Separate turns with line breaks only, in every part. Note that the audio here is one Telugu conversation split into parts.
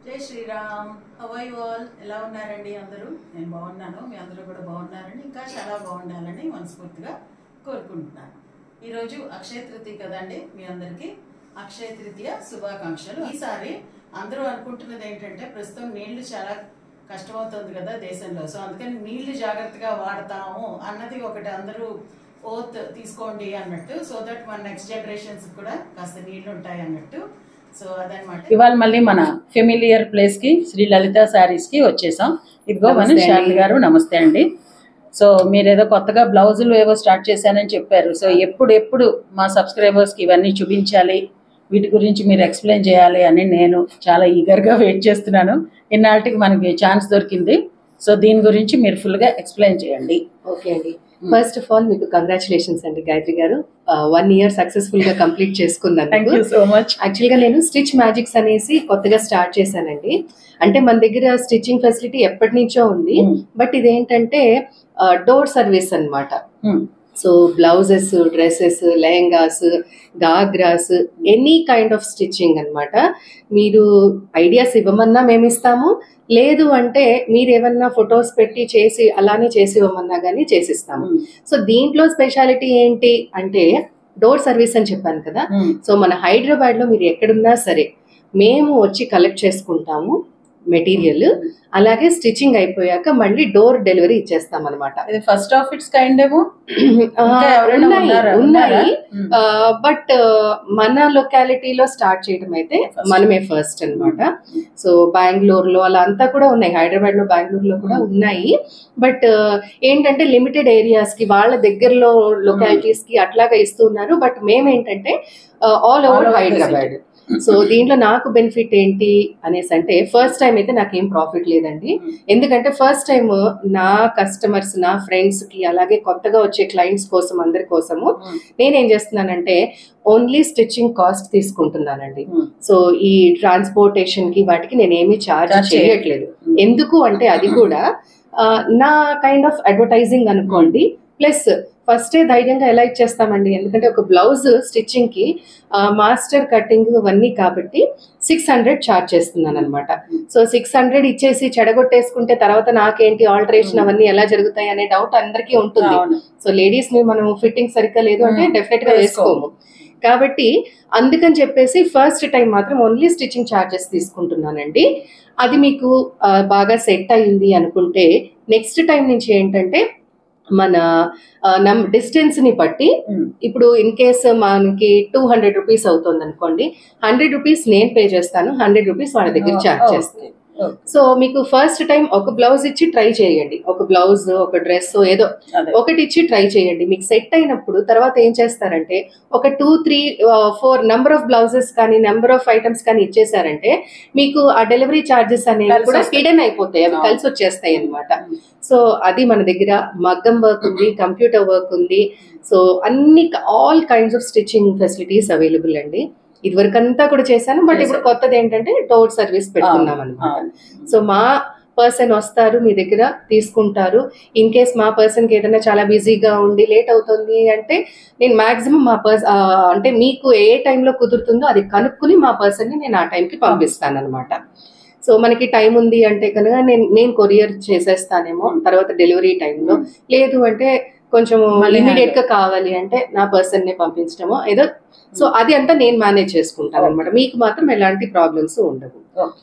జై శ్రీరామ్ హవై ఆల్ ఎలా ఉన్నారండి అందరూ నేను బాగున్నాను మీ అందరూ కూడా బాగున్నారని ఇంకా చాలా బాగుండాలని మనస్ఫూర్తిగా కోరుకుంటున్నాను ఈరోజు అక్షయ తృతీయ కదండి మీ అందరికీ అక్షయ తృతీయ శుభాకాంక్షలు ఈసారి అందరూ అనుకుంటున్నది ఏంటంటే ప్రస్తుతం నీళ్లు చాలా కష్టమవుతుంది కదా దేశంలో సో అందుకని నీళ్లు జాగ్రత్తగా వాడతాము అన్నది ఒకటి అందరూ ఓత్ తీసుకోండి అన్నట్టు సో దట్ మన నెక్స్ట్ జనరేషన్స్ కూడా కాస్త నీళ్లు ఉంటాయి అన్నట్టు సో అదనమాట ఇవాళ మళ్ళీ మన ఫెమిలియర్ ప్లేస్ కి శ్రీ లలిత శారీస్ కి వచ్చేసాం ఇదిగో మన
నమస్తే అండి.
శాలిని గారు నమస్తే అండి సో మీరు ఏదో కొత్తగా బ్లౌజులు ఏవో స్టార్ట్ చేశానని చెప్పారు సో ఎప్పుడు ఎప్పుడు మా సబ్స్క్రైబర్స్ కి ఇవన్నీ చూపించాలి వీటి గురించి మీరు ఎక్స్ప్లెయిన్ చేయాలి అని నేను చాలా ఈగర్గా వెయిట్ చేస్తున్నాను ఇన్నాళ్ళకి మనకి ఛాన్స్ దొరికింది సో దీని గురించి మీరు ఫుల్గా ఎక్స్ప్లెయిన్ చేయండి
ఓకే అండి ఫస్ట్ ఆఫ్ ఆల్ మీకు కంగ్రాచులేషన్స్ అండి Gayatri garu one year successful గా కంప్లీట్
థ్యాంక్
చేసుకున్నాను
యూ సో మచ్
యాక్చువల్ గా నేను స్టిచ్ మ్యాజిక్స్ అనేసి కొత్తగా స్టార్ట్ చేశానండి అంటే మన దగ్గర స్టిచ్చింగ్ ఫెసిలిటీ ఎప్పటి నుంచో ఉంది
Hmm.
బట్ ఇదేంటంటే డోర్ సర్వీస్ అన్నమాట so blouses dresses lehengas ghagras any kind of stitching అన్నమాట మీరు ఐడియాస్ ఇవ్వమన్నా మేము ఇస్తాము లేదు అంటే మీరు ఏమన్నా ఫొటోస్ పెట్టి చేసి అలానే చేసి ఇవ్వమన్నా కానీ చేసిస్తాము సో దీంట్లో స్పెషాలిటీ ఏంటి అంటే డోర్ సర్వీస్ అని చెప్పాను కదా సో మన హైదరాబాద్ లో మీరు ఎక్కడున్నా సరే మేము వచ్చి కలెక్ట్ చేసుకుంటాము మెటీరియల్ అలాగే స్టిచ్చింగ్ అయిపోయాక మళ్ళీ డోర్ డెలివరీ ఇచ్చేస్తాం అనమాట
ఇది ఫస్ట్ ఆఫ్ ఇట్స్ కైండ్ ఏమో ఇంకా ఎవరైనా ఉన్నారా? ఉన్నారా?
ఉన్నాయి
Hmm.
బట్ మన లొకాలిటీలో స్టార్ట్ చేయడం అయితే
First.
మనమే ఫస్ట్ అన్నమాట సో బెంగళూరులో అలా అంతా కూడా ఉన్నాయి హైదరాబాద్ లో బెంగళూరులో కూడా
Hmm.
ఉన్నాయి బట్ ఏంటంటే లిమిటెడ్ ఏరియాస్ కి వాళ్ళ దగ్గరలో లొకాలిటీస్ కి అట్లాగా ఇస్తున్నారు బట్ మేమేంటంటే all
All
over
over the
Hyderabad so దీంట్లో నాకు బెనిఫిట్ ఏంటి అనేసి అంటే ఫస్ట్ టైం అయితే నాకేం ప్రాఫిట్ లేదండి ఎందుకంటే ఫస్ట్ టైం నా కస్టమర్స్ నా ఫ్రెండ్స్ కి అలాగే కొత్తగా వచ్చే క్లయింట్స్ కోసం అందరి కోసము నేనేం చేస్తున్నానంటే ఓన్లీ స్టిచ్చింగ్ కాస్ట్ తీసుకుంటున్నానండి సో ఈ ట్రాన్స్పోర్టేషన్ కి వాటికి నేను ఏమీ ఛార్జ్
Charge
చేయట్లేదు ఎందుకు అంటే అది కూడా ఆ, నా కైండ్ ఆఫ్ అడ్వర్టైజింగ్ అనుకోండి ప్లస్ ఫస్టే ధైర్యంగా ఎలా ఇచ్చేస్తామండి ఎందుకంటే ఒక బ్లౌజ్ స్టిచ్చింగ్ కి మాస్టర్ కటింగ్ అవన్నీ కాబట్టి సిక్స్ హండ్రెడ్ ఛార్జ్ చేస్తున్నాను అనమాట సో సిక్స్ హండ్రెడ్ ఇచ్చేసి చెడగొట్టేసుకుంటే తర్వాత నాకేంటి ఆల్టరేషన్
Hmm.
అవన్నీ ఎలా జరుగుతాయి అనే డౌట్ అందరికీ ఉంటుంది
అవును.
సో లేడీస్ ని మనం ఫిట్టింగ్ సరిగ్గా లేదు అంటే
Hmm.
డెఫినెట్ గా
వేసుకోము.
వేసుకోము కాబట్టి అందుకని చెప్పేసి ఫస్ట్ టైం మాత్రం ఓన్లీ స్టిచ్చింగ్ ఛార్జెస్ తీసుకుంటున్నానండి అది మీకు ఆ, బాగా సెట్ అయింది అనుకుంటే నెక్స్ట్ టైం నుంచి ఏంటంటే మన ఆ, నమ్ డిస్టెన్స్ ని బట్టి
Hmm.
ఇప్పుడు ఇన్ కేస్ మనకి టూ హండ్రెడ్ రూపీస్ అవుతుంది అనుకోండి హండ్రెడ్ రూపీస్ నేను పే చేస్తాను హండ్రెడ్ రూపీస్ వాళ్ళ దగ్గర
Oh,
ఛార్జ్
oh.
చేస్తాను సో మీకు ఫస్ట్ టైం ఒక బ్లౌజ్ ఇచ్చి ట్రై చేయండి ఒక బ్లౌజ్ ఒక డ్రెస్ ఏదో
అదే.
ఒకటి ఇచ్చి ట్రై చేయండి మీకు సెట్ అయినప్పుడు తర్వాత ఏం చేస్తారంటే ఒక two three four number of blouses కానీ నెంబర్ ఆఫ్ ఐటమ్స్ కానీ ఇచ్చేసారంటే మీకు ఆ డెలివరీ ఛార్జెస్ అనేవి
కలిసి
కూడా
వస్తాయి.
హిడెన్ అయిపోతాయి అవి
అవును.
కలిసి వచ్చేస్తాయి అన్నమాట సో అది మన దగ్గర మగ్గం వర్క్ ఉంది కంప్యూటర్ వర్క్ ఉంది సో అన్ని all kinds of stitching facilities available అండి ఇదివరకు అంతా కూడా చేశాను బట్ ఇప్పుడు
చేశారు.
కొత్తది ఏంటంటే డోర్ సర్వీస్ పెట్టుకున్నాం అనమాట
అవును.
సో మా పర్సన్ వస్తారు మీ దగ్గర తీసుకుంటారు ఇన్ కేస్ మా పర్సన్కి ఏదైనా చాలా బిజీగా ఉండి లేట్ అవుతుంది అంటే నేను మాక్సిమం మా పర్స్ అంటే మీకు ఏ టైంలో కుదురుతుందో అది కనుక్కుని మా పర్సన్ని నేను ఆ టైంకి పంపిస్తాను అనమాట సో మనకి టైం ఉంది అంటే కనుక నేను నేను కొరియర్ చేసేస్తానేమో తర్వాత డెలివరీ టైంలో లేదు అంటే కొంచెం
మళ్ళీ
ఇమీడియట్ గా కావాలి అంటే నా పర్సన్ ని పంపించడమో ఏదో సో అది అంతా నేను మేనేజ్ చేసుకుంటాను అనమాట మీకు మాత్రం ఎలాంటి ప్రాబ్లమ్స్ ఉండవు
ఓకే.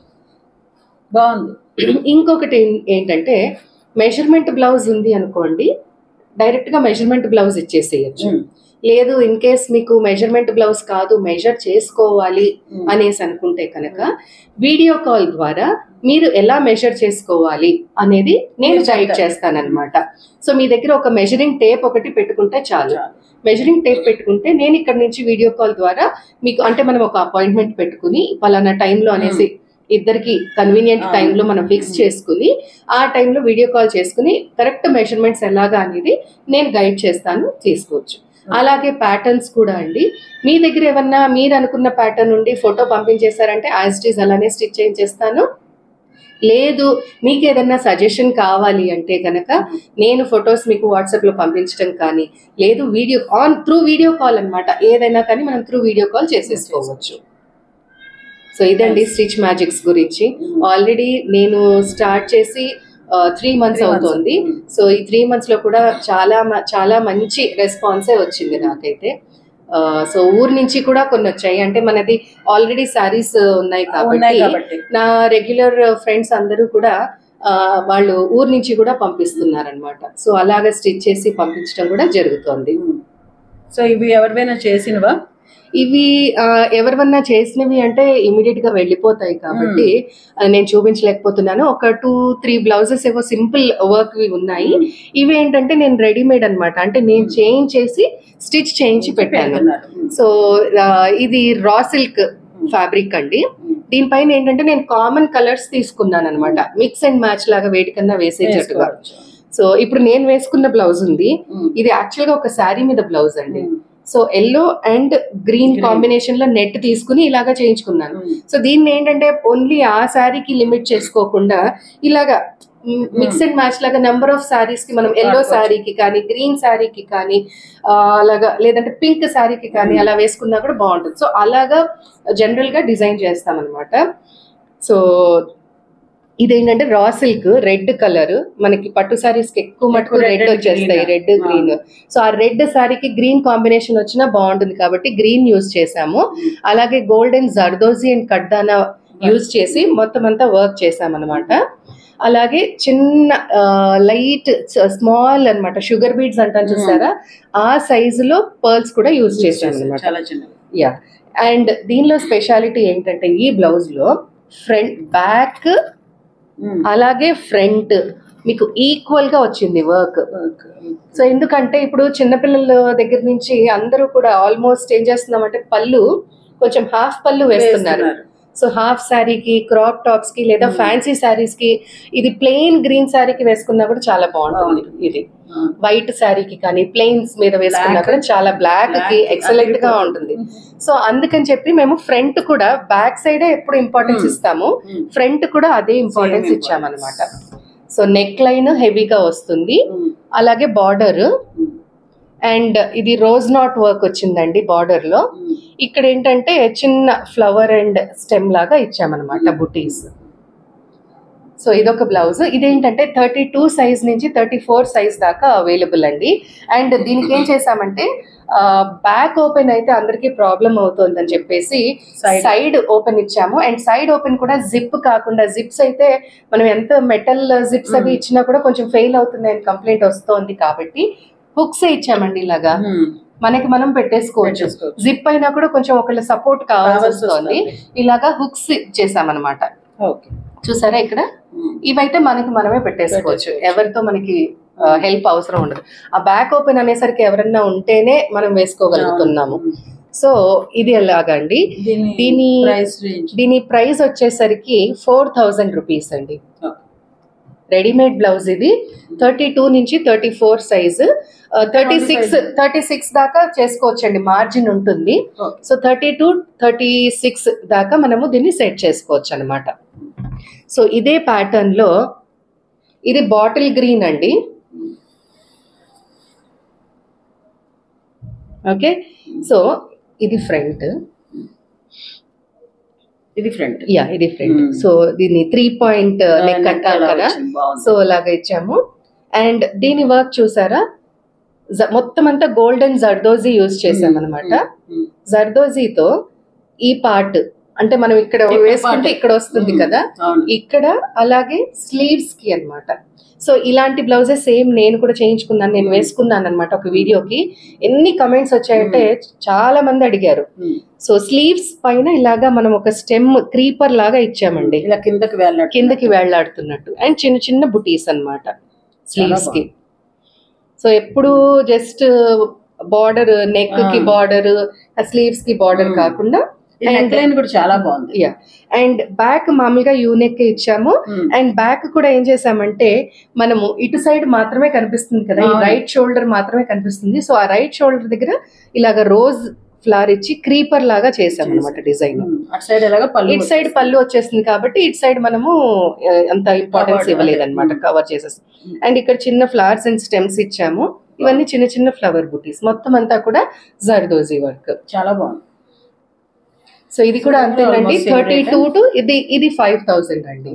బాగుంది
ఇంకొకటి ఏం- ఏంటంటే మెజర్మెంట్ బ్లౌజ్ ఉంది అనుకోండి డైరెక్ట్ గా మెజర్మెంట్ బ్లౌజ్ ఇచ్చేసేయచ్చు
Hmm.
లేదు ఇన్ కేస్ మీకు మెజర్మెంట్ బ్లౌజ్ కాదు మెజర్ చేసుకోవాలి
Hmm.
అనేసి అనుకుంటే కనుక వీడియో కాల్ ద్వారా మీరు ఎలా మెజర్ చేసుకోవాలి అనేది నేను
మీరు
గైడ్
చెప్తారు.
చేస్తానన్నమాట సో మీ దగ్గర ఒక మెజరింగ్ టేప్ ఒకటి పెట్టుకుంటే చాలు
చాలు.
మెజరింగ్ టేప్ పెట్టుకుంటే నేను ఇక్కడ నుంచి వీడియో కాల్ ద్వారా మీకు అంటే మనం ఒక అపాయింట్మెంట్ పెట్టుకుని పలానా టైంలో అనేసి ఇద్దరికి కన్వీనియంట్
ఆ.
టైంలో మనం ఫిక్స్
Hmm.
చేసుకుని ఆ టైంలో వీడియో కాల్ చేసుకుని కరెక్ట్ మెజర్మెంట్స్ ఎలాగా అనేది నేను గైడ్ చేస్తాను తీసుకోవచ్చు అలాగే ప్యాటర్న్స్ కూడా అండి మీ దగ్గర ఏమన్నా మీరు అనుకున్న ప్యాటర్న్ నుండి ఫోటో పంపించేశారంటే యాజ్ ఇట్ ఈస్ అలానే స్టిచ్ చేయించేస్తాను లేదు మీకు ఏదన్నా సజెషన్ కావాలి అంటే కనుక నేను ఫొటోస్ మీకు వాట్సాప్ లో పంపించడం కానీ లేదు video on through video call అన్నమాట ఏదైనా కానీ మనం త్రూ వీడియో కాల్ చేసేసుకోవచ్చు సో ఇదండి స్టిచ్ మ్యాజిక్స్ గురించి ఆల్రెడీ నేను స్టార్ట్ చేసి త్రీ మంత్స్
Three months.
అవుతోంది
Mm.
సో ఈ త్రీ మంత్స్ లో కూడా చాలా మ- చాలా మంచి రెస్పాన్సే వచ్చింది నాకైతే సో ఊరు నుంచి కూడా కొన్ని వచ్చాయి అంటే మనది ఆల్రెడీ శారీస్ ఉన్నాయి
ఉన్నాయి
కాబట్టి
కాబట్టి
నా రెగ్యులర్ ఫ్రెండ్స్ అందరూ కూడా ఆ, వాళ్ళు ఊరు నుంచి కూడా పంపిస్తున్నారనమాట సో అలాగా స్టిచ్ చేసి పంపించడం కూడా జరుగుతోంది
సో ఇవి ఎవరివైనా చేసినవా
ఇవి ఆ, ఎవరివన్నా చేసినవి అంటే ఇమీడియట్ గా వెళ్ళిపోతాయి కాబట్టి ఆ, నేను చూపించలేకపోతున్నాను ఒక టూ త్రీ బ్లౌజెస్ ఏవో సింపుల్ వర్క్ ఉన్నాయి ఇవి ఏంటంటే నేను రెడీమేడ్ అన్నమాట అంటే నేను చేంజ్ చేసి స్టిచ్ చేయించి పెట్టాను
పెడుతున్నారు.
సో ఆ, ఇది రా సిల్క్ ఫ్యాబ్రిక్ అండి దీనిపైన ఏంటంటే నేను కామన్ కలర్స్ తీసుకున్నాను అనమాట మిక్స్ అండ్ మ్యాచ్ లాగా వేటికన్నా వేసేటట్టుగా
వేసుకోవచ్చు.
సో ఇప్పుడు నేను వేసుకున్న బ్లౌజ్ ఉంది
ఉమ్.
ఇది యాక్చువల్ గా ఒక శారీ మీద బ్లౌజ్ అండి
ఉమ్.
So yellow and green
Green.
Combination లో నెట్ తీసుకుని ఇలాగా చేయించుకున్నాను
ఉమ్.
సో దీన్ని ఏంటంటే ఓన్లీ ఆ శారీకి లిమిట్ చేసుకోకుండా ఇలాగా మిక్స్ అండ్ మ్యాచ్ లాగా నెంబర్ ఆఫ్ శారీస్ కి మనం ఎల్లో
వాడుకోవచ్చు.
శారీకి కానీ గ్రీన్ శారీకి కానీ ఆ, అలాగా లేదంటే పింక్ శారీకి కానీ
Hmm.
అలా వేసుకున్నా కూడా బాగుంటుంది సో అలాగా జనరల్ గా డిజైన్ చేస్తాం అనమాట సో ఇదేంటంటే రా సిల్క్ రెడ్ కలర్ మనకి పట్టు సారీస్ కి ఎక్కువ మటుకు
ఎక్కువ red
రెడ్
and
వచ్చేస్తాయి
green.
Red
Ah.
గ్రీన్ సో ఆ రెడ్ సారీకి గ్రీన్ కాంబినేషన్ వచ్చినా బాగుంటుంది కాబట్టి గ్రీన్ యూజ్ చేసాము అలాగే గోల్డెన్ జర్దోజీ అండ్ కడ్దానా యూజ్ చేసి మొత్తం అంతా వర్క్ చేసామన్నమాట అలాగే చిన్న లైట్ స్మాల్ అన్నమాట షుగర్ బీడ్స్ అంటాను చూసారా ఆ సైజులో పర్ల్స్ కూడా యూజ్ చేసాను అనమాట
చాలా చిన్నవి
యా అండ్ దీనిలో స్పెషాలిటీ ఏంటంటే ఈ బ్లౌజ్ లో ఫ్రంట్ బ్యాక్
ఉమ్.
అలాగే ఫ్రంట్ మీకు ఈక్వల్ గా వచ్చింది వర్క్
Okay.
సో ఎందుకంటే ఇప్పుడు చిన్నపిల్లల దగ్గర నుంచి అందరూ కూడా ఆల్మోస్ట్ ఏం చేస్తున్నామంటే పళ్ళు కొంచెం హాఫ్ పళ్ళు వేస్తున్నారు
వేస్తున్నారు.
సో హాఫ్ శారీకి క్రాప్ టాప్స్ కి లేదా
Hmm.
ఫ్యాన్సీ శారీస్ కి ఇది ప్లెయిన్ గ్రీన్ శారీకి వేసుకున్నా కూడా చాలా బాగుంటుంది
బాగుంటుంది.
ఇది
ఆ.
వైట్ శారీకి కానీ ప్లెయిన్స్ మీద వేసుకున్నా
Black.
కూడా చాలా బ్లాక్ కి
Black
ఎక్సలెంట్ గా
అదిరిపోతుంది.
ఉంటుంది సో అందుకని చెప్పి మేము ఫ్రంట్ కూడా బ్యాక్ సైడే ఎప్పుడు ఇంపార్టెన్స్
Hmm.
ఇస్తాము
ఉమ్.
ఫ్రంట్ కూడా అదే ఇంపార్టెన్స్
Same
ఇచ్చామన్నమాట సో నెక్ లైన్ హెవీగా వస్తుంది
ఉమ్.
అలాగే బార్డర్
ఉమ్.
అండ్ ఇది రోజ్ నాట్ వర్క్ వచ్చిందండి బార్డర్ లో
ఉమ్.
ఇక్కడ ఏంటంటే చిన్న ఫ్లవర్ అండ్ స్టెమ్ లాగా ఇచ్చామన్నమాట బుటీస్ సో ఇదొక బ్లౌజ్ ఇదేంటంటే థర్టీ టూ సైజ్ నుంచి థర్టీ ఫోర్ సైజ్ దాకా అవైలబుల్ అండి అండ్ దీనికి ఏం చేసామంటే బ్యాక్ ఓపెన్ అయితే అందరికీ ప్రాబ్లం అవుతుందని చెప్పేసి
Side.
సైడ్ ఓపెన్ ఇచ్చాము అండ్ సైడ్ ఓపెన్ కూడా జిప్ కాకుండా జిప్స్ అయితే మనం ఎంత మెటల్ జిప్స్ అవి
Mm.
ఇచ్చినా కూడా కొంచెం ఫెయిల్ అవుతున్నాయని కంప్లైంట్ వస్తోంది కాబట్టి హుక్స్ ఇచ్చామండి ఇలాగా
ఉమ్.
మనకి మనం పెట్టేసుకోవచ్చు
పెట్టేసుకోవచ్చు.
జిప్ అయినా కూడా కొంచెం ఒకళ్ళ సపోర్ట్ కావాల్సి
కావాల్సి
వస్తుంది
వస్తుంది.
ఇలాగా హుక్స్ చేసామన్నమాట
ఓకే
చూసారా ఇక్కడ
ఉమ్.
ఇవైతే మనకి మనమే పెట్టేసుకోవచ్చు
పెట్టేసుకోవచ్చు.
ఎవరితో మనకి హెల్ప్ అవసరం ఉండదు ఆ బ్యాక్ ఓపెన్ అనేసరికి ఎవరన్నా ఉంటేనే మనం వేసుకోగలుగుతున్నాము
ఉమ్.
సో ఇది ఎలాగండి
దీని
దీని
ప్రైస్ రేంజ్
దీని ప్రైస్ వచ్చేసరికి ఫోర్ థౌజండ్ రూపీస్ అండి రెడీమేడ్ బ్లౌజ్ ఇది థర్టీ టూ నుంచి thirty four size thirty six thirty six దాకా చేసుకోవచ్చండి మార్జిన్ ఉంటుంది
Okay.
So thirty to thirty six దాకా మనము దీన్ని సెట్ చేసుకోవచ్చు అనమాట సో ఇదే ప్యాటర్న్ లో ఇది బాటిల్ గ్రీన్ అండి ఓకే సో ఇది ఫ్రంట్
ఇది ఫ్రంట్
యా ఇది ఫ్రంట్
Hmm.
సో దీన్ని త్రీ పాయింట్ నెక్ అంటారు కదా సో అలాగ ఇచ్చాము అండ్ దీని వర్క్ చూసారా జ- మొత్తం అంతా గోల్డెన్ జర్దోజీ యూజ్ చేసాం అనమాట జర్దోజీతో ఈ పార్ట్ అంటే మనం ఇక్కడ
ఇక్కడ
వేసుకుంటే
part.
ఇక్కడ వస్తుంది
Hmm.
కదా
అవును
ఇక్కడ అలాగే స్లీవ్స్ కి అన్నమాట సో ఇలాంటి బ్లౌజెస్ సేమ్ నేను కూడా చేయించుకున్నాను నేను
Hmm.
వేసుకున్నాను అనమాట ఒక వీడియోకి ఎన్ని కమెంట్స్ వచ్చాయంటే చాలా మంది అడిగారు
ఉమ్.
సో స్లీవ్స్ పైన ఇలాగా మనం ఒక స్టెమ్ క్రీపర్ లాగా ఇచ్చామండి
ఇలా కిందకి వెళ్ళినట్టు
కిందకి వేళ్లాడుతున్నట్టు అండ్ చిన్న చిన్న బుటీస్ అన్నమాట స్లీవ్స్ కి సో ఎప్పుడు జస్ట్ బార్డర్ నెక్ కి
Ah.
బార్డర్ స్లీవ్స్ కి బార్డర్
Hmm.
కాకుండా
ఈ నెక్ లైన్ కూడా చాలా బాగుంది
యా అండ్ బ్యాక్ మామూలుగా యూనెక్ ఇచ్చాము
ఉమ్.
అండ్ బ్యాక్ కూడా ఏం చేసామంటే మనము ఇటు సైడ్ మాత్రమే కనిపిస్తుంది కదా ఈ
అవును.
రైట్ షోల్డర్ మాత్రమే కనిపిస్తుంది సో ఆ రైట్ షోల్డర్ దగ్గర ఇలాగ రోజ్ ఫ్లవర్ ఇచ్చి క్రీపర్ లాగా చేసాం అనమాట డిజైన్
ఉమ్. అటు సైడ్ ఎలాగా పళ్ళు
ఇటు సైడ్ పళ్ళు వచ్చేస్తుంది కాబట్టి ఇటు సైడ్ మనము ఆ, అంత ఇంపార్టెన్స్
Covered,
ఇవ్వలేదు
అదే.
అనమాట
Mm.
కవర్ చేసేసి
Mm.
అండ్ ఇక్కడ చిన్న ఫ్లవర్స్ అండ్ స్టెమ్స్ ఇచ్చాము ఇవన్నీ చిన్న చిన్న ఫ్లవర్ బుటీస్ మొత్తం అంతా కూడా జర్దోజీ వర్క్
చాలా బాగుంది
సో ఇది కూడా అంతేనండి
Almost same
thirty
rate.
Two to ఇది ఇది ఫైవ్ థౌసండ్ అండి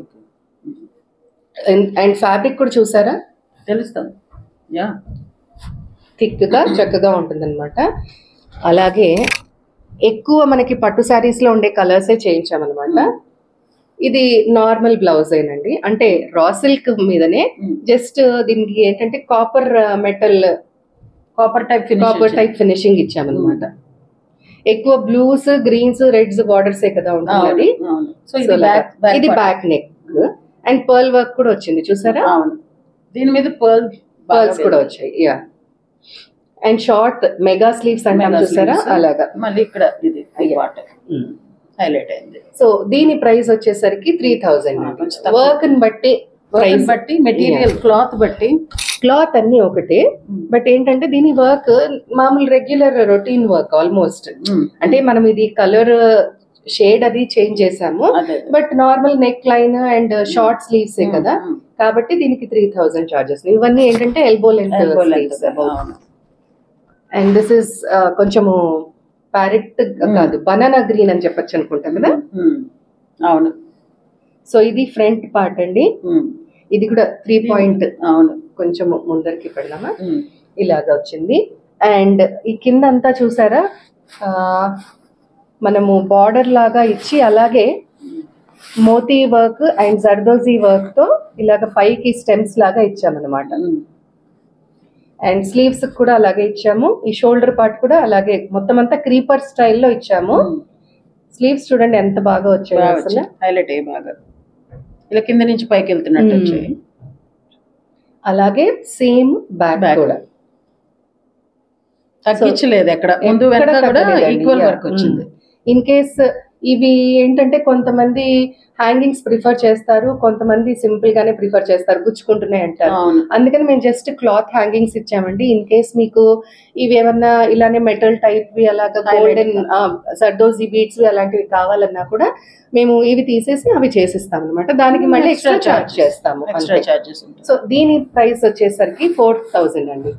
అండ్ ఫ్యాబ్రిక్ కూడా చూసారా
తెలుస్తుంది యా
థిక్ గా చక్కగా ఉంటుందన్నమాట అలాగే ఎక్కువ మనకి పట్టు శారీస్ లో ఉండే కలర్సే చేయించామన్నమాట ఇది నార్మల్ బ్లౌజ్ ఏనండి అంటే రా సిల్క్ మీదనే జస్ట్ దీనికి ఏంటంటే copper metal
copper type
copper type finishing ఇచ్చామన్నమాట ఎక్కువ బ్లూస్ గ్రీన్స్ రెడ్స్ బార్డర్స్ కదా ఉంటుంది అది
సో
So,
ఇది
అలాగా.
బ్యాక్ బ్యాక్
ఇది back neck and pearl work కూడా వచ్చింది చూసారా
అవును దీని మీద పర్ల్
పర్ల్స్ కూడా వచ్చాయి yeah and short mega sleeves అంటాం చూసారా అలాగా
మళ్ళీ ఇక్కడ ఇది
Yeah.
వాటర్ హైలైట్ అయింది
సో దీని ప్రైస్ వచ్చేసరికి త్రీ థౌజండ్
Ah, కొంచెం తక్కువ.
వర్క్ ని బట్టి
ప్రైస్
ప్రైస్
బట్టి మెటీరియల్ క్లాత్ బట్టి
క్లాత్ అన్ని ఒకటే బట్ ఏంటంటే దీని వర్క్ మామూలు రెగ్యులర్ రొటీన్ వర్క్ ఆల్మోస్ట్ అంటే మనం ఇది కలర్ షేడ్ అది చేంజ్ చేసాము
అదే
but normal neck line and short sleeves కదా కాబట్టి దీనికి త్రీ థౌజండ్ చార్జెస్ ఇవన్నీ ఏంటంటే ఎల్బో
Elbow length,
లెంత్
అవును.
అండ్ దిస్ ఇస్ కొంచెము ప్యారెట్ కాదు బనానా గ్రీన్ అని చెప్పొచ్చు అనుకుంటా కదా
Hmm. అవును
సో ఇది ఫ్రంట్ పార్ట్ అండి
Hmm.
ఇది కూడా త్రీ పాయింట్
అవును
కొంచెం ముందరికి పెడదామా
Hmm.
ఇలాగా వచ్చింది అండ్ ఈ కింద అంతా చూసారా ఆ, మనము బార్డర్ లాగా ఇచ్చి అలాగే మోతీ వర్క్ అండ్ జర్దోజీ వర్క్ తో ఇలాగ పైకి స్టెమ్స్ లాగా ఇచ్చామన్నమాట
Hmm.
అండ్ స్లీవ్స్ కూడా అలాగే ఇచ్చాము ఈ షోల్డర్ పార్ట్ కూడా అలాగే మొత్తం అంతా క్రీపర్ స్టైల్లో ఇచ్చాము
Hmm.
స్లీవ్స్ చూడండి ఎంత బాగా వచ్చాయి
బాగా
అసలు
వచ్చాయి. హైలైట్ అయ్యి బాగా ఇలా కింద నుంచి పైకి వెళ్తున్నట్టు
Hmm.
వచ్చాయి
అలాగే సేమ్ బ్యాక్
Back.
కూడా
తగ్గించలేదు ఎక్కడ ముందు వెనక కూడా ఈక్వల్ వర్క్ వచ్చింది
ఇన్ కేస్ ఇవి ఏంటంటే కొంతమంది హ్యాంగింగ్స్ ప్రిఫర్ చేస్తారు కొంతమంది సింపుల్ గానే ప్రిఫర్ చేస్తారు గుచ్చుకుంటున్నాయి అంటారు
అవును
అందుకని మేము జస్ట్ క్లాత్ హ్యాంగింగ్స్ ఇచ్చామండి ఇన్ కేస్ మీకు ఇవి ఏమన్నా ఇలానే మెటల్ టైప్ వి అలాగా
Highlight
గోల్డెన్ సర్దోజీ బీట్స్ అలాంటివి కావాలన్నా కూడా మేము ఇవి తీసేసి అవి చేసిస్తాం అనమాట దానికి మళ్ళీ
Extra
ఎక్స్ట్రా చార్జ్
charges.
చేస్తాము
ఎక్స్ట్రా
అంతే.
చార్జెస్ ఉంటాయి
సో దీని ప్రైస్ వచ్చేసరికి ఫోర్ థౌజండ్ అండి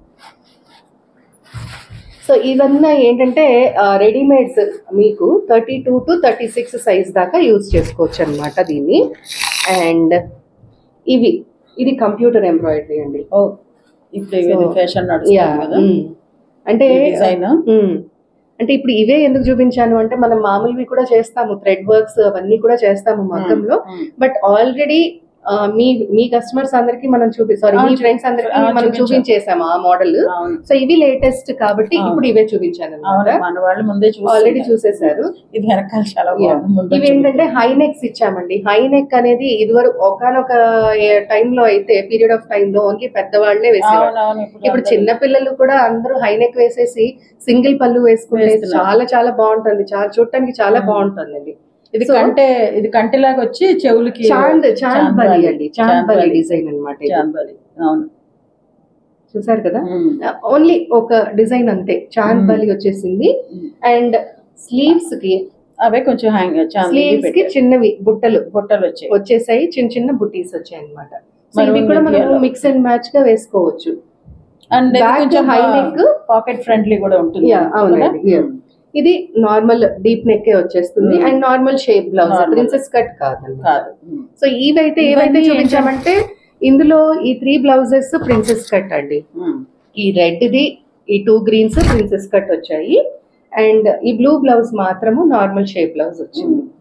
సో ఇవన్నీ ఏంటంటే రెడీమేడ్స్ మీకు thirty two to thirty six size దాకా యూజ్ చేసుకోవచ్చు అనమాట దీన్ని అండ్ ఇవి ఇది కంప్యూటర్ ఎంబ్రాయిడరీ అండి
ఓ ఇప్పుడు ఇది
So,
ఫ్యాషన్
యా
నడుస్తుంది కదా
అంటే
డిజైన్
మ్మ్. అంటే ఇప్పుడు ఇవే ఎందుకు చూపించాను అంటే మనం మామూలువి కూడా చేస్తాము థ్రెడ్ వర్క్స్ అవన్నీ కూడా చేస్తాము మగ్గంలో బట్ ఆల్రెడీ మీ మీ కస్టమర్స్ అందరికి మనం చూపి సారీ మీ
అవును,
ఫ్రెండ్స్ అందరికి
అవును,
మనం
చూపించాం.
చూపించేసాము ఆ మోడల్
అవును
సో ఇవి లేటెస్ట్ కాబట్టి
అవును.
ఇప్పుడు ఇవే చూపించాను
అవును
అనమాట
మన వాళ్ళు ముందే
ఆల్రెడీ
చూస్తున్నారు.
చూసేశారు
ఇది వెనకాల చాలా
Yeah.
బాగుంది ముందు
ఇవి ఏంటంటే హై నెక్స్ ఇచ్చామండి హై నెక్ అనేది ఇదివరకు ఒకనొక టైంలో అయితే పీరియడ్ ఆఫ్ టైం లో ఓన్లీ పెద్దవాళ్లే వేసేవారు
అవునవును
ఇప్పుడు చిన్న పిల్లలు కూడా అందరూ హై నెక్ వేసేసి సింగిల్ పళ్ళు వేసుకుంటే
వేస్తున్నారు.
చాలా చాలా బాగుంటుంది చాలా చూడటానికి చాలా
Mm.
బాగుంటుందండి
ఇది
So-
కంటే ఇది కంటిలాగా వచ్చి చెవులకి
చాంద్ చాంద్ బలి అండి చాంద్ బలి
చాంద్
డిజైన్ అనమాట
చాందబలి అవును
చూసారు కదా
ఉమ్.
ఓన్లీ ఒక డిజైన్ అంతే చాంద్
Mm.
బలి వచ్చేసింది
ఉమ్.
అండ్ స్లీవ్స్ కి
అవే కొంచెం హ్యాంగ్
స్లీవ్స్ కి చిన్నవి బుట్టలు
బుట్టలు వచ్చాయి
వచ్చేసాయి చిన్న చిన్న బుటీస్ వచ్చాయి అనమాట సో
మరి
ఇవి కూడా మనం
yellow.
మిక్స్ అండ్ మ్యాచ్ గా వేసుకోవచ్చు
అండ్
Back
కొంచెం
high
high
neck.
Neck pocket friendly కూడా ఉంటుంది
Yeah, అవునండి.
కదా?
Yeah. ఇది నార్మల్ డీప్ నెక్ వచ్చేస్తుంది
Mm.
And normal shape blouse
Normal.
Princess cut కాదన్నమాట
కాదు ఉమ్.
సో ఇవైతే ఏవైతే
ఇవన్నీ
చూపించామంటే ఇందులో ఈ త్రీ బ్లౌజెస్ ప్రిన్సెస్ కట్ అండి
ఉమ్.
ఈ రెడ్ ది ఈ టూ గ్రీన్స్ ప్రిన్సెస్ కట్ వచ్చాయి అండ్ ఈ బ్లూ బ్లౌజ్ మాత్రము నార్మల్ షేప్ బ్లౌజ్ వచ్చింది
ఉమ్.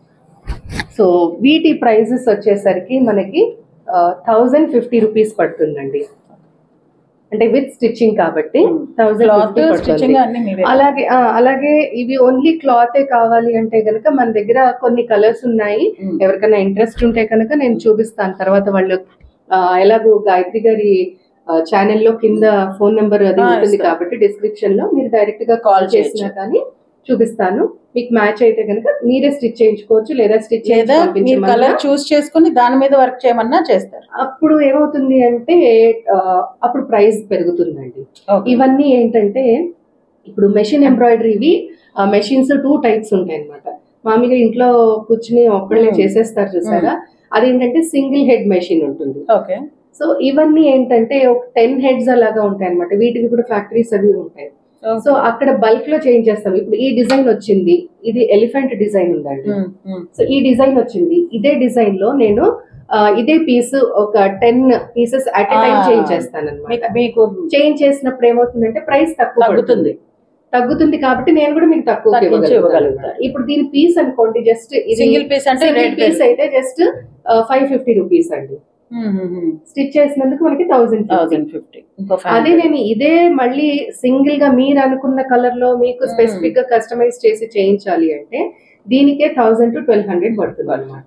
సో వీటి ప్రైజెస్ వచ్చేసరికి మనకి థౌజండ్ ఫిఫ్టీ రూపీస్ పడుతుందండి అంటే విత్ స్టిచ్చింగ్ కాబట్టి
Hmm.
థౌజండ్
క్లాత్ స్టిచ్చింగ్ అన్ని మీవే
అలాగే ఆ, అలాగే ఇవి ఓన్లీ క్లాతే కావాలి అంటే గనక మన దగ్గర కొన్ని కలర్స్ ఉన్నాయి
ఉమ్.
ఎవరికైనా ఇంట్రెస్ట్ ఉంటే కనుక నేను చూపిస్తాను తర్వాత వాళ్ళు ఆ, ఎలాగో గాయత్రి గారి ఛానల్లో కింద ఫోన్ నెంబర్ అది
ఆ,
ఉంటుంది
ఇస్తాను.
కాబట్టి డిస్క్రిప్షన్ లో మీరు డైరెక్ట్ గా కాల్
Call
చేసినా
చేయొచ్చు.
కానీ చూపిస్తాను మీకు మ్యాచ్ అయితే కనుక మీరే స్టిచ్ చేయించుకోవచ్చు లేదా స్టిచ్
లేదా మీరు కలర్ చూస్ చేసుకుని దాని మీద వర్క్ చేయమన్నా చేస్తారు
అప్పుడు ఏమవుతుంది అంటే ఆ, అప్పుడు ప్రైస్ పెరుగుతుందండి
Okay.
ఇవన్నీ ఏంటంటే ఇప్పుడు మెషిన్ ఎంబ్రాయిడరీవి మెషిన్స్ టూ టైప్స్ ఉంటాయి అనమాట మామూలుగా ఇంట్లో కూర్చుని ఒక్కళ్ళే
Hmm.
చేసేస్తారు చూసారా అదేంటంటే సింగిల్ హెడ్ మెషిన్ ఉంటుంది
ఓకే
సో ఇవన్నీ ఏంటంటే ఒక టెన్ హెడ్స్ అలాగా ఉంటాయి అనమాట వీటికి కూడా ఫ్యాక్టరీస్ అవి ఉంటాయి సో అక్కడ బల్క్ లో చేంజ్ చేస్తాం ఇప్పుడు ఈ డిజైన్ వచ్చింది ఇది ఎలిఫెంట్ డిజైన్ ఉందండి
ఉమ్, ఉమ్.
సో ఈ డిజైన్ వచ్చింది ఇదే డిజైన్ లో నేను ఆ, ఇదే పీస్ ఒక టెన్ పీసెస్ అట్ టైం
ఆ.
చేంజ్ చేస్తాను అనమాట
మీకు- మీకు
చేంజ్ చేసినప్పుడు ఏమవుతుందంటే ప్రైస్ తక్కువ
తగ్గుతుంది.
పడుతుంది తగ్గుతుంది కాబట్టి నేను కూడా మీకు తక్కువ
తగ్గించి ఇవ్వగలుగుతారు.
ఇప్పుడు దీని పీస్ అనుకోండి జస్ట్
సింగిల్ పీస్ అంటే రేట్
పీస్ అయితే జస్ట్ ఫైవ్ ఫిఫ్టీ రూపీస్ అండి స్టిచ్ చేసినందుకు మనకి థౌసండ్
థౌసండ్ ఫిఫ్టీ ఇంకో
అదే నేను ఇదే మళ్ళీ సింగిల్ గా మీరు అనుకున్న కలర్ లో మీకు
Hmm.
స్పెసిఫిక్ గా కస్టమైజ్ చేసి చేయించాలి అంటే దీనికే థౌసండ్ టు ట్వెల్వ్ హండ్రెడ్ పడుతుంది అనమాట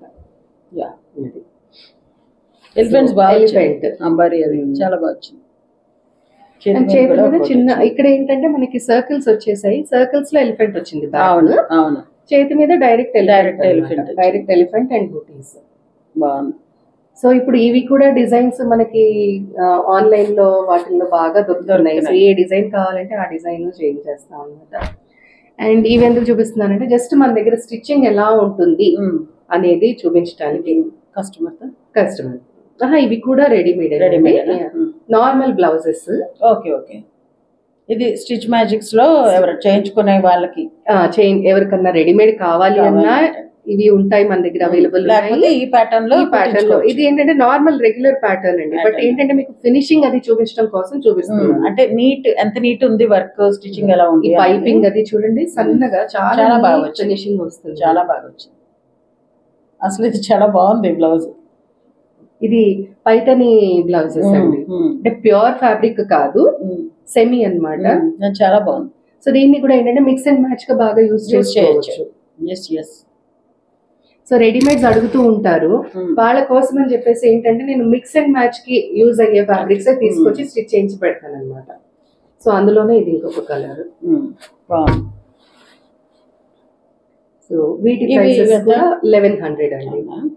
ఎలిఫెంట్స్ బాగా
Elephant.
అంబారి అది
ఉమ్.
చాలా బాగా వచ్చింది చేతి మీద
చేతుల
కూడా
మీద
ఒకటి
చిన్న
వచ్చింది.
ఇక్కడ ఏంటంటే మనకి సర్కిల్స్ వచ్చేసాయి సర్కిల్స్ లో ఎలిఫెంట్ వచ్చింది
అవును
back.
అవును
చేతి మీద డైరెక్ట్
Direct elephant వచ్చింది.
డైరెక్ట్ ఎలిఫెంట్ అండ్ బూటీస్
బాగుంది
సో ఇప్పుడు ఇవి కూడా డిజైన్స్ మనకి ఆన్లైన్ లో వాటిల్లో బాగా దొరుకుతున్నాయి సో
దొరుకుతున్నాయి.
ఏ డిజైన్ కావాలంటే ఆ డిజైన్ చేంజ్ చేస్తాం అనమాట అండ్ ఇవి ఎందుకు చూపిస్తున్నానంటే జస్ట్ మన దగ్గర స్టిచ్చింగ్ ఎలా ఉంటుంది అనేది చూపించడానికి
కస్టమర్
కస్టమర్ ఇవి కూడా readymade
readymade
normal blouses
okay okay ఇది స్టిచ్ మ్యాజిక్స్ లో ఎవరు చేయించుకునే వాళ్ళకి
చేంజ్ ఎవరికన్నా రెడీమేడ్ కావాలి అన్నా
కావాలంటే.
ఇవి ఉంటాయి మన దగ్గర అవైలబుల్
లేకపోతే ఈ ప్యాటర్న్ లో
ఈ ప్యాటర్న్ లో ఇది ఏంటంటే నార్మల్ రెగ్యులర్ ప్యాటర్న్ అండి బట్
Pattern.
ఏంటంటే మీకు ఫినిషింగ్ అది చూపించడం కోసం
ఉమ్,
చూపిస్తున్నాను
అంటే నీట్ ఎంత నీట్ ఉంది వర్క్ స్టిచ్చింగ్ ఎలా ఉంది
ఈ
అనేది
పైపింగ్ అది చూడండి సన్నగా చాలా
చాలా బాగా
బాగా
వచ్చింది.
ఫినిషింగ్ వస్తుంది
చాలా బాగా వచ్చింది అసలు ఇది చాలా బాగుంది బ్లౌజ్
ఇది పైతని బ్లౌజెస్ అండి అంటే ప్యూర్ ఫ్యాబ్రిక్ కాదు సెమీ అన్నమాట
చాలా బాగుంది
సో దీన్ని కూడా ఏంటంటే మిక్స్ అండ్ మ్యాచ్ గా బాగా యూస్
Use
చేసుకోవచ్చు
చేయొచ్చు. ఎస్ ఎస్
సో రెడీమేడ్స్ అడుగుతూ ఉంటారు వాళ్ళ కోసం అని చెప్పేసి ఏంటంటే నేను మిక్స్ అండ్ మ్యాచ్ కి యూజ్ అయ్యే ఫ్యాబ్రిక్స్ తీసుకొచ్చి స్టిచ్ చేయించి పెడతాను అనమాట సో అందులోనే ఇది ఇంకొక కలర్
బాగుంది
సో వీటి
ఇవి
ప్రైసెస్
ఎంత?
కూడా లెవెన్ హండ్రెడ్ అండి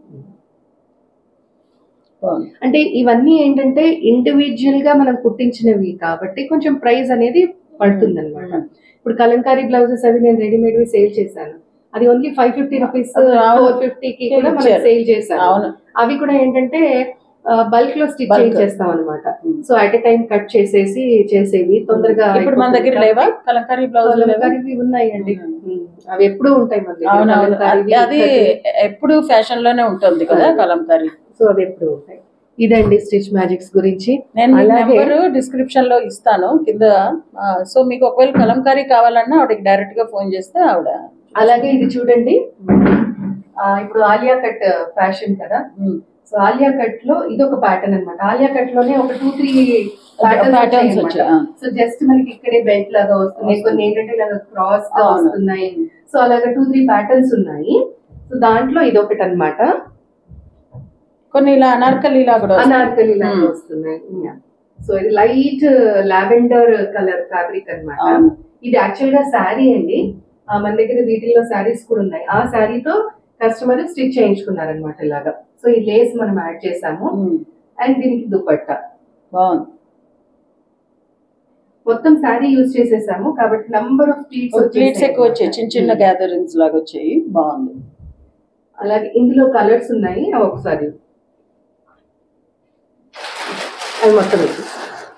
బాగుంది
అంటే ఇవన్నీ ఏంటంటే ఇండివిజువల్ గా మనం కుట్టించినవి కాబట్టి కొంచెం ప్రైస్ అనేది పడుతుంది అనమాట ఇప్పుడు కలంకారీ బ్లౌజెస్ అవి నేను రెడీమేడ్ సేల్ చేశాను అది ఓన్లీ ఫైవ్ ఫిఫ్టీ రూపీస్
అది అవును.
ఫోర్ ఫిఫ్టీ కి కూడా మనం
ఇచ్చారు.
సేల్ చేశాను
అవును
అవి కూడా ఏంటంటే బల్క్ లో స్టిచ్
Bulk.
చేస్తాం అనమాట
Hmm.
So at a time cut చేసేసి చేసేవి తొందరగా
ఇప్పుడు మన దగ్గర లేవా కలంకారీ బ్లౌజ్ లేవా
కలంకారీవి ఉన్నాయండి
Hmm.
Hmm. అవి ఎప్పుడూ ఉంటాయి మన దగ్గర
అవునవును
కలంకారీవి,
అది
ఇక్కత్వి.
ఎప్పుడు ఫ్యాషన్ లోనే ఉంటుంది కదా
అవును.
కలంకారీ
సో అవి ఎప్పుడు ఉంటాయి ఇదండి స్టిచ్ మ్యాజిక్స్ గురించి
నేను మీ
అలాగే-
నెంబర్ డిస్క్రిప్షన్ లో ఇస్తాను కింద సో మీకు ఒకవేళ కలంకారీ కావాలన్నా ఆవిడకి డైరెక్ట్ గా ఫోన్ చేస్తే ఆవిడ
అలాగే ఇది చూడండి ఆ, ఇప్పుడు ఆలియా కట్ ఫ్యాషన్ కదా
ఉమ్,
సో ఆలియా కట్ లో ఇది ఒక ప్యాటర్న్ అన్నమాట ఆలియా కట్ లోనే ఒక టూ త్రీ
patterns వచ్చాయి, ఆ.
సో జస్ట్ మనకి ఇక్కడే బెల్ట్ లాగా వస్తున్నాయి కొన్ని ఏంటంటే ఇలాగ క్రాస్ గా
అవును.
వస్తున్నాయి సో అలాగా టూ త్రీ ప్యాటర్న్స్ ఉన్నాయి సో దాంట్లో ఇది ఒకటి అనమాట
కొన్ని ఇలా అనార్కలి ఇలా కూడా వస్తాయి.
అనార్కలి లాగా
Hmm.
వస్తున్నాయి సో ఇది లైట్ లావెండర్ కలర్ ఫ్యాబ్రిక్ అన్నమాట
అవును.
ఇది యాక్చువల్ గా శారీ అండి ఆ, మన దగ్గర వీటిల్లో శారీస్ కూడా ఉన్నాయి ఆ శారీతో కస్టమర్ స్టిచ్ చేయించుకున్నారనమాట ఇలాగా సో ఈ లేస్ మనం యాడ్ చేసాము
ఉమ్,
అండ్ దీనికి దుపట్టా
బాగుంది
మొత్తం శారీ యూజ్ చేసేసాము కాబట్టి నంబర్ ఆఫ్ ప్లీట్స్
ప్లీట్స్ ఎక్కువ వచ్చాయి చిన్న చిన్న గ్యాదరింగ్స్ లాగా వచ్చాయి బాగుంది
అలాగే ఇందులో కలర్స్ ఉన్నాయి అవి ఒకసారి అవి మొత్తం వేసేసాం.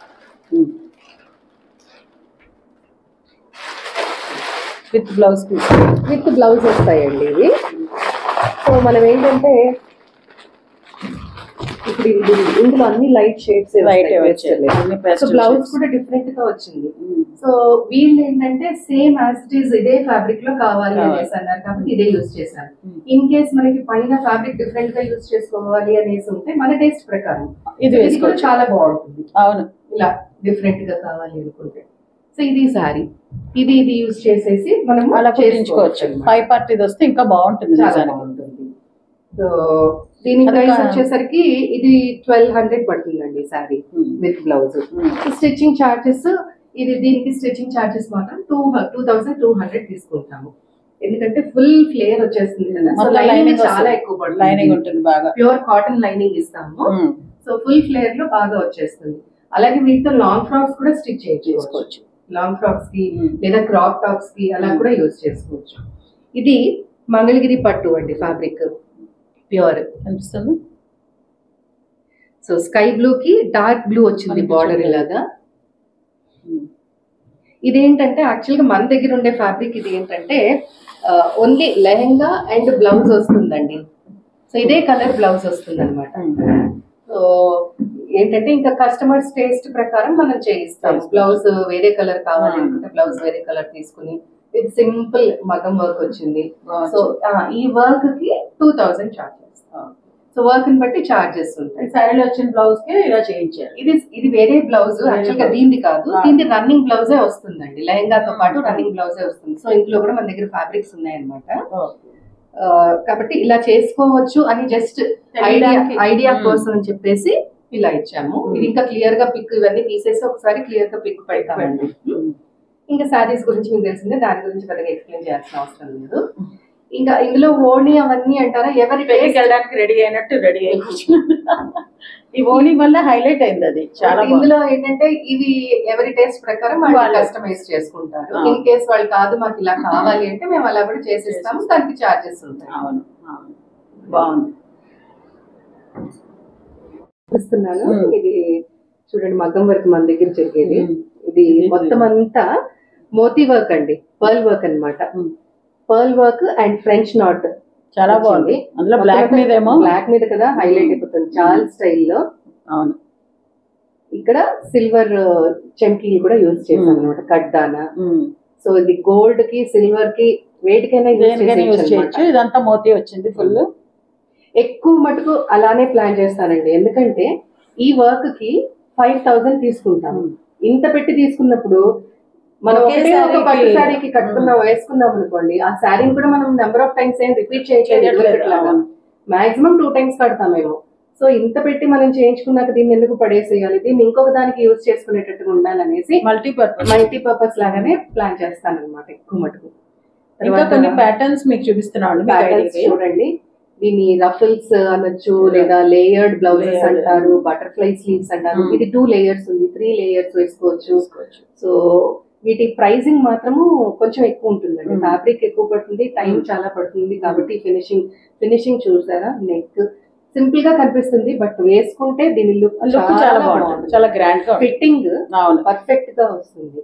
With blouse piece
with blouse వస్తాయండి ఇవి సో మనం ఏంటంటే ఇప్పుడు ఇది ఇందులో అన్ని లైట్ షేడ్స్
Light ఏ వచ్చాయి. అన్ని
సో
pastel
బ్లౌజ్
shades.
కూడా డిఫరెంట్ గా వచ్చింది సో వీళ్ళు ఏంటంటే సేమ్ యాజ్ ఇట్ ఈస్ ఇదే ఫ్యాబ్రిక్ లో కావాలి
కావాలి.
అనేసి అన్నారు కాబట్టి ఇదే యూస్ చేశాను
Hmm.
ఇన్ కేస్ మనకి పైన ఫ్యాబ్రిక్ డిఫరెంట్ గా యూస్ చేసుకోవాలి అనేసి ఉంటే మన టేస్ట్ ప్రకారం
ఇది
ఇది కూడా
వేసుకోవచ్చు
చాలా బాగుంటుంది
అవును
ఇలా డిఫరెంట్ గా కావాలి అనుకుంటే సో ఇది సారీ ఇది ఇది యూస్ చేసేసి మనం
అలా కుట్టించుకోవచ్చు పై పార్ట్ ఇది వస్తే ఇంకా బాగుంటుంది
చాలా
నిజానికి
బాగుంటుంది సో దీని
అది
ప్రైస్
కా-
వచ్చేసరికి ఇది ట్వెల్వ్ హండ్రెడ్ పడుతుందండి sorry
Hmm.
With blouse
Hmm.
Stitching charges ఇది దీనికి స్టిచ్చింగ్ చార్జెస్ మాత్రం two two thousand two hundred తీసుకుంటాము ఎందుకంటే ఫుల్ ఫ్లేయర్ వచ్చేస్తుంది కదా సో
మొత్తం
లైనింగ్
lining
చాలా
వస్తుంది.
ఎక్కువ
లైనింగ్
పడుతుంది
ఉంటుంది బాగా
ప్యూర్ కాటన్ లైనింగ్ ఇస్తాము
ఉమ్,
సో ఫుల్ ఫ్లేయర్ లో బాగా వచ్చేస్తుంది అలాగే వీటితో లాంగ్ ఫ్రాక్స్ కూడా స్టిచ్ చేసుకోవచ్చు
చేసుకోవచ్చు
లాంగ్ ఫ్రాక్స్ కి
Hmm.
లేదా క్రాప్ టాప్స్ కి అలా
Hmm.
కూడా యూజ్ చేసుకోవచ్చు ఇది మంగళగిరి పట్టు అండి ఫ్యాబ్రిక్ ప్యూర్
కనిపిస్తుంది
సో స్కై బ్లూ కి డార్క్ బ్లూ వచ్చింది
మనకి
బార్డర్
చూడండి.
ఇలాగా
ఉమ్.
ఇదేంటంటే యాక్చువల్గా మన దగ్గర ఉండే ఫ్యాబ్రిక్ ఇది ఏంటంటే ఓన్లీ లెహంగా అండ్ బ్లౌజ్ వస్తుందండి సో ఇదే కలర్ బ్లౌజ్ వస్తుంది అనమాట సో ఏంటంటే ఇంకా కస్టమర్స్ టేస్ట్ ప్రకారం మనం చేయిస్తాం బ్లౌజ్ వేరే కలర్ కావాలి అనుకుంటే బ్లౌజ్ వేరే కలర్ తీసుకుని ఇది సింపుల్ మగం వర్క్ వచ్చింది సో ఈ వర్క్ కి two thousand charges so work ని బట్టి చార్జెస్ ఉంటాయి
శారీలో వచ్చిన బ్లౌజ్ కి ఇలా చేయించారు
ఇది ఇది వేరే బ్లౌజ్ యాక్చువల్ గా దీనిది కాదు
ఆ.
దీనిది రన్నింగ్ బ్లౌజే వస్తుందండి లెహంగాతో పాటు రన్నింగ్ బ్లౌజే వస్తుంది సో ఇందులో కూడా మన దగ్గర ఫ్యాబ్రిక్స్ ఉన్నాయన్నమాట ఆ, కాబట్టి ఇలా చేసుకోవచ్చు అని జస్ట్ ఐడియా
తెలియడానికి.
ఐడియా
మ్మ్.
కోసం అని చెప్పేసి ఇలా ఇచ్చాము
మ్మ్.
ఇది ఇంకా క్లియర్ గా పిక్ ఇవన్నీ తీసేసి ఒకసారి క్లియర్ గా పిక్ పెడతామండి ఇంకా శారీస్ గురించి మీకు తెలిసిందే దాని గురించి పెద్దగా ఎక్స్ప్లెయిన్ చేయాల్సిన అవసరం లేదు ఇంకా ఇందులో ఓణి అవన్నీ అంటారా ఎవరి
పెళ్లికి వెళ్ళడానికి రెడీ అయినట్టు రెడీ అయి కూర్చున్నాను. ఈ ఓణి వల్ల హైలైట్ అయింది అది చాలా బాగుంది.
ఇందులో ఏంటంటే ఇవి ఎవరి టేస్ట్ ప్రకారం వాళ్ళు
వాళ్ళు.
కస్టమైజ్ చేసుకుంటారు
ఆ.
ఇన్ కేస్ వాళ్ళు కాదు మాకు ఇలా కావాలి అంటే మేము అలా కూడా చేసిస్తాము దానికి చార్జెస్ ఉంటాయి
అవును అవును. బాగుంది
చూపిస్తున్నాను
మ్మ్.
ఇది చూడండి మగ్గం వర్క్ మన దగ్గర జరిగేది
మ్మ్.
ఇది
ఇది
మొత్తం అంతా మోతీ వర్క్ అండి పర్ల్ వర్క్ అన్నమాట
మ్మ్.
Pearl work and French knot
చాలా బాగుంది అందులో బ్లాక్ మీద ఏమో
బ్లాక్ మీద కదా హైలైట్ అయిపోతుంది చాలా స్టైల్లో
అవును
ఇక్కడ సిల్వర్ చెంకీలు కూడా యూజ్ చేశాను
మ్మ్.
అనమాట కడ్డానా
ఉమ్.
సో ఇది గోల్డ్ కి సిల్వర్ కి వేటికైనా యూజ్
దేనికైనా యూజ్
చేయొచ్చు
చేయొచ్చు ఇదంతా మోతీ వచ్చింది ఫుల్
ఎక్కువ మటుకు అలానే ప్లాన్ చేస్తానండి ఎందుకంటే ఈ వర్క్ కి ఫైవ్ థౌసండ్ తీసుకుంటాము ఇంత పెట్టి తీసుకున్నప్పుడు మనం
ఒకే
ఒకటే ఒక
శారీకి-
పట్టు శారీకి కట్టుకున్నాం వేసుకున్నాం అనుకోండి ఆ శారీని కూడా మనం నెంబర్ ఆఫ్ టైమ్స్ ఏం రిపీట్ చేయట్లేదు
చేయట్లేదు,
ఇదివరకట్లాగా.
అవును.
మాక్సిమం టూ టైమ్స్ కడతామేమో సో ఇంత పెట్టి మనం చేయించుకున్నాక దీన్ని ఎందుకు పడేసేయాలి దీన్ని ఇంకొక దానికి యూజ్ చేసుకునేటట్టుగా ఉండాలనేసి
మల్టీపర్పస్
మల్టీ పర్పస్ లాగానే ప్లాన్ చేస్తాను అనమాట ఎక్కువ మటుకు
ఇంకా కొన్ని ప్యాటర్న్స్ మీకు చూపిస్తున్నాను మీకు
ప్యాటర్న్స్
idea.
చూడండి దీని రఫుల్స్ అనొచ్చు
Yeah.
లేదా లేయర్డ్ బ్లౌజెస్
Layered.
అంటారు బటర్ఫ్లై స్లీవ్స్ అంటారు
Hmm.
ఇది టూ లేయర్స్ ఉంది త్రీ లేయర్స్ వేసుకోవచ్చు
చూసుకోవచ్చు
సో వీటి ప్రైసింగ్ మాత్రము కొంచెం ఎక్కువ ఉంటుందండి
Hmm.
ఫ్యాబ్రిక్ ఎక్కువ పడుతుంది టైం
Hmm.
చాలా పడుతుంది కాబట్టి ఫినిషింగ్ ఫినిషింగ్ చూసారా నెక్ సింపుల్ గా కనిపిస్తుంది బట్ వేసుకుంటే దీని లుక్
లుక్ చాలా బాగుంటుంది చాలా గ్రాండ్ గా ఉంటుంది.
ఫిట్టింగ్
అవును
పర్ఫెక్ట్ గా వస్తుంది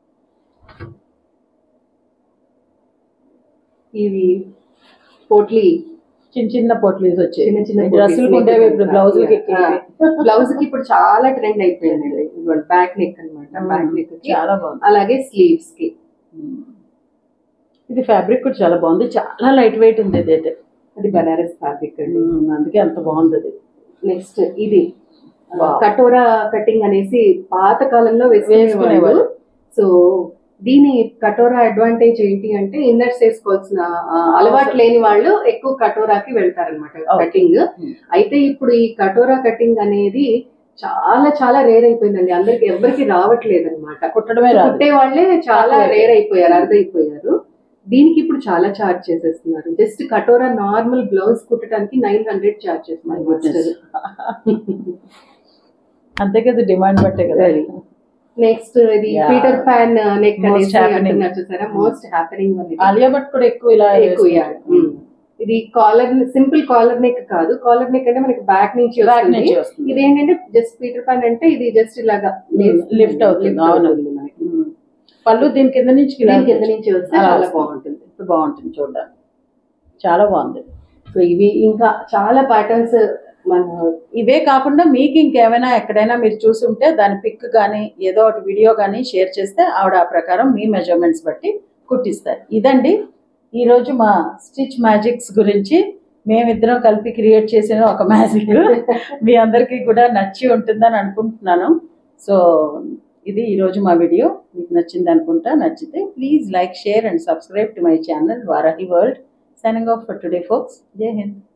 ఇవి పోట్లీ
చిన్న చిన్న పొట్లీస్ వచ్చాయి
చిన్న చిన్న
డ్రెస్సులు ఉండేవి ఇప్పుడు బ్లౌజులకి ఎక్కింది
బ్లౌజ్ కి ఇప్పుడు చాలా ట్రెండ్ అయిపోయింది బ్యాక్ నెక్ అన్నమాట బ్యాక్ నెక్ కి
చాలా బాగుంది
అలాగే స్లీవ్స్ కి
ఇది ఫ్యాబ్రిక్ కూడా చాలా బాగుంది చాలా లైట్ వెయిట్ ఉంది ఇదైతే
అది బనారస్ ఫ్యాబ్రిక్ అండి
ఉమ్, అందుకే అంత బాగుంది అది
నెక్స్ట్ ఇది
Wow.
కటోరా కటింగ్ అనేసి పాత కాలంలో వేసుకునేవాళ్ళు
వేసుకునేవాళ్ళు.
సో దీని కటోరా అడ్వాంటేజ్ ఏంటి అంటే ఇన్నర్స్ వేసుకోవాల్సిన ఆ, అలవాటు లేని వాళ్ళు ఎక్కువ కటోరాకి వెళ్తారనమాట
Okay.
Cutting
Hmm.
అయితే ఇప్పుడు ఈ కటోరా కటింగ్ అనేది చాలా చాలా రేర్ అయిపోయిందండి అందరికి ఎవరికి రావట్లేదు అనమాట
కుట్టడమే రాదు
కుట్టే వాళ్ళే చాలా
తక్కువే.
రేర్ అయిపోయారు అర్థమైపోయారు దీనికి ఇప్పుడు చాలా చార్జ్ చేసేస్తున్నారు జస్ట్ కటోరా నార్మల్ బ్లౌజ్ కుట్టడానికి నైన్ హండ్రెడ్ చార్జ్ చేస్తున్నారు
Goodness. అంతే కదా డిమాండ్ బట్టే కదా
Very. నెక్స్ట్ ఇది
Yeah.
Peter Pan neck
Most
అనేసి
happening.
అంటున్నారు చూసారా మోస్ట్ హ్యాపెనింగ్ వన్ ఇది.
ఆలియా భట్ కూడా ఎక్కువ ఇలా
ఎక్కువ yeah.
వేసుకుంటారు.
Mm. ఇది కాలర్ సింపుల్ కాలర్ నెక్ కాదు కాలర్ నెక్ అంటే మనకి బ్యాక్ నుంచి
Back
వస్తుంది
నుంచి వస్తుంది.
ఇది ఏంటంటే జస్ట్ పీటర్ ప్యాన్ అంటే ఇది జస్ట్ ఇలాగా
లిఫ్ట్ అవుతుంది
lift
అవును
అవుతుంది మనకి
ఉమ్. పళ్ళు దీని కింద నుంచి ఇలా
దీని కింద నుంచి వస్తే
అలా
చాలా
వస్తుంది.
బాగుంటుంది
బాగుంటుంది చూడడానికి చాలా బాగుంది
సో ఇవి ఇంకా చాలా ప్యాటర్న్స్ మన
ఇవే కాకుండా మీకు ఇంకేమైనా ఎక్కడైనా మీరు చూసి ఉంటే దాని పిక్ కానీ ఏదో ఒకటి వీడియో కానీ షేర్ చేస్తే ఆవిడ ఆ ప్రకారం మీ మెజర్మెంట్స్ బట్టి కుట్టిస్తారు ఇదండి ఈరోజు మా స్టిచ్ మ్యాజిక్స్ గురించి మేమిద్దరం కలిపి క్రియేట్ చేసిన ఒక మ్యాజిక్ మీ అందరికీ కూడా నచ్చి ఉంటుందని అనుకుంటున్నాను సో ఇది ఈరోజు మా వీడియో మీకు నచ్చింది అనుకుంటా నచ్చితే please like share and subscribe to my channel Varahi world signing off for today folks Jai Hind